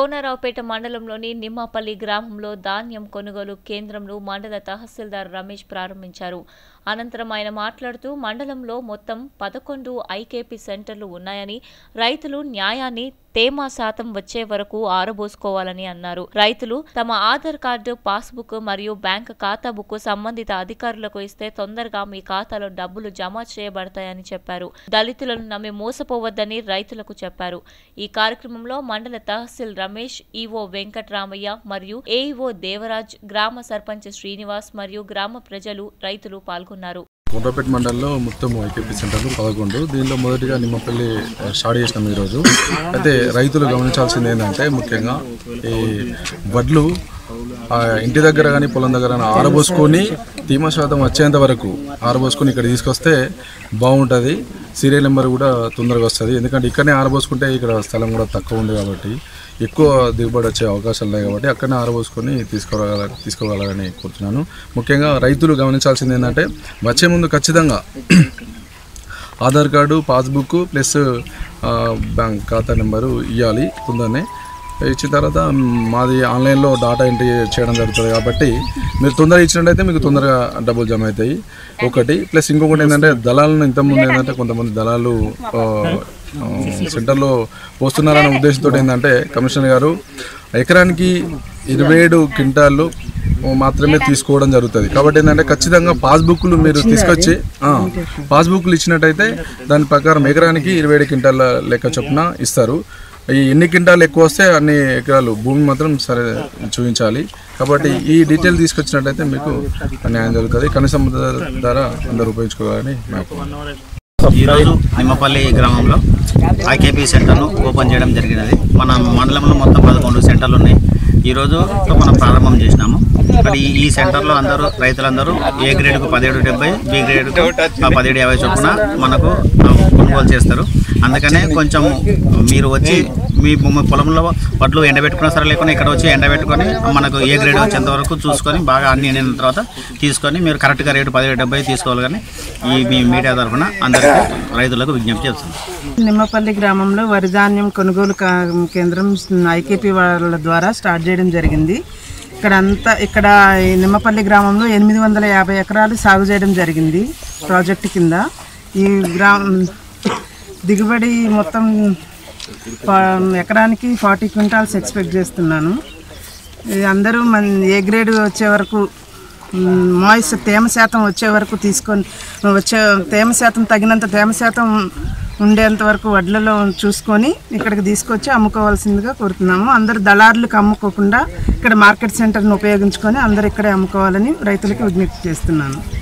కోనరావుపేట మండలంలోని నిమ్మపల్లి గ్రామంలో ధాన్యం కొనుగోలు కేంద్రంను మండల తహసీల్దార్ రమేష్ ప్రారంభించారు అనంతరం ఆయన మాట్లాడుతూ మండలంలో మొత్తం పదకొండు ఐకేపీ సెంటర్లు ఉన్నాయని రైతులు న్యాయాన్ని తేమ శాతం వచ్చే వరకు ఆరబోసుకోవాలని అన్నారు రైతులు తమ ఆధార్ కార్డు పాస్బుక్ మరియు బ్యాంక్ ఖాతా బుక్ సంబంధిత అధికారులకు ఇస్తే తొందరగా మీ ఖాతాలో డబ్బులు జమ చేయబడతాయని చెప్పారు దళితులను నమ్మి మోసపోవద్దని రైతులకు చెప్పారు ఈ కార్యక్రమంలో మండల తహసీల్ రమేష్ ఈవో వెంకట్రామయ్య మరియు ఏఈఓ దేవరాజ్ గ్రామ సర్పంచ్ శ్రీనివాస్ మరియు గ్రామ ప్రజలు రైతులు పాల్గొన్నారు కొండపేట మండలంలో మొత్తం ఐకేపీ సెంటర్లు పదకొండు దీనిలో మొదటిగా నిమ్మపల్లి స్టార్ట్ చేసినాం ఈరోజు అయితే రైతులు గమనించాల్సింది ఏంటంటే ముఖ్యంగా ఈ వడ్లు ఆ ఇంటి దగ్గర కానీ పొలం దగ్గర కానీ ఆరబోసుకొని తేమ శాతం వచ్చేంత వరకు ఆరబోసుకొని ఇక్కడ తీసుకొస్తే బాగుంటుంది సీరియల్ నెంబర్ కూడా తొందరగా వస్తుంది ఎందుకంటే ఇక్కడనే ఆరబోసుకుంటే ఇక్కడ స్థలం కూడా తక్కువ ఉంది కాబట్టి ఎక్కువ దిగుబడి వచ్చే అవకాశాలు ఉన్నాయి కాబట్టి అక్కడనే ఆరబోసుకొని తీసుకోగల తీసుకోగలరని కోరుతున్నాను ముఖ్యంగా రైతులు గమనించాల్సింది ఏంటంటే వచ్చే ముందు ఖచ్చితంగా ఆధార్ కార్డు పాస్బుక్ ప్లస్ ఆ, బ్యాంక్ ఖాతా నెంబరు ఇవ్వాలి తొందరనే ఇచ్చిన తర్వాత మాది ఆన్లైన్లో డాటా ఎంట్రీ చేయడం జరుగుతుంది కాబట్టి మీరు తొందరగా ఇచ్చినట్టయితే మీకు తొందరగా డబ్బులు జమ అవుతాయి ఒకటి ప్లస్ ఇంకొకటి ఏంటంటే దళాలను ఇంతకుముందు ఏంటంటే కొంతమంది దళాలు ఆ, ఆ, సెంటర్లో పోస్తున్నారనే ఉద్దేశంతో ఏంటంటే కమిషనర్ గారు ఎకరానికి ఇరవై ఏడు క్వింటాళ్ళు మాత్రమే తీసుకోవడం జరుగుతుంది కాబట్టి ఏంటంటే ఖచ్చితంగా పాస్బుక్లు మీరు తీసుకొచ్చి ఆ, పాస్బుక్లు ఇచ్చినట్టయితే దాని ప్రకారం ఎకరానికి ఇరవై ఏడు క్వింటాల లెక్క చొప్పున ఇస్తారు ఈ ఎన్ని క్వింటాలు ఎక్కువ వస్తే అన్ని ఎకరాలు భూమి మాత్రం సరే చూపించాలి కాబట్టి ఈ డీటెయిల్ తీసుకొచ్చినట్టయితే మీకు న్యాయం జరుగుతుంది కనీసం ద్వారా అందరూ ఉపయోగించుకోవాలని నాకు ఈరోజు నిమ్మపల్లి గ్రామంలో ఐకేపీ సెంటర్ను ఓపెన్ చేయడం జరిగినది మన మండలంలో మొత్తం పదకొండు సెంటర్లు ఉన్నాయి ఈరోజు మనం ప్రారంభం చేసినాము ఇక్కడ ఈ- ఈ సెంటర్లో అందరూ రైతులందరూ ఏ గ్రేడ్కు పదిహేడు డెబ్బై బి గ్రేడ్కు ఆ పదిహేడు యాభై చొప్పున మనకు ఆ, కొనుగోలు చేస్తారు అందుకనే కొంచెం మీరు వచ్చి మీ మీ పొలంలో వడ్లు ఎండబెట్టుకున్నా సరే లేకుండా ఇక్కడ వచ్చి ఎండబెట్టుకొని మనకు ఏ గ్రేడ్ వచ్చేంత వరకు చూసుకొని బాగా అన్ని ఎండిన తర్వాత తీసుకొని మీరు కరెక్ట్గా రేటు పదిహేడు డెబ్బై తీసుకోవాలి కానీ ఈ మీ మీడియా తరఫున అందరికీ రైతులకు విజ్ఞప్తి చేస్తున్నాం నిమ్మపల్లి గ్రామంలో వరి ధాన్యం కొనుగోలు కా- కేంద్రం ఐకేపీ వాళ్ళ ద్వారా స్టార్ట్ చేయడం జరిగింది ఇక్కడ అంతా ఇక్కడ ఈ నిమ్మపల్లి గ్రామంలో ఎనిమిది వందల యాభై ఎకరాలు సాగు చేయడం జరిగింది ప్రాజెక్టు కింద ఈ గ్రామం దిగుబడి మొత్తం ప- ఎకరానికి ఫార్టీ క్వింటాల్స్ ఎక్స్పెక్ట్ చేస్తున్నాను ఇది అందరూ మన ఏ గ్రేడ్ వచ్చే వరకు మాయిస్ తేమ శాతం వచ్చే వరకు తీసుకొని వచ్చే తేమ శాతం తగినంత తేమ శాతం ఉండేంత వరకు వడ్లలో చూసుకొని ఇక్కడికి తీసుకొచ్చి అమ్ముకోవాల్సిందిగా కోరుతున్నాము అందరు దళారులకు అమ్ముకోకుండా ఇక్కడ మార్కెట్ సెంటర్ని ఉపయోగించుకొని అందరు ఇక్కడే అమ్ముకోవాలని రైతులకు విజ్ఞప్తి చేస్తున్నాను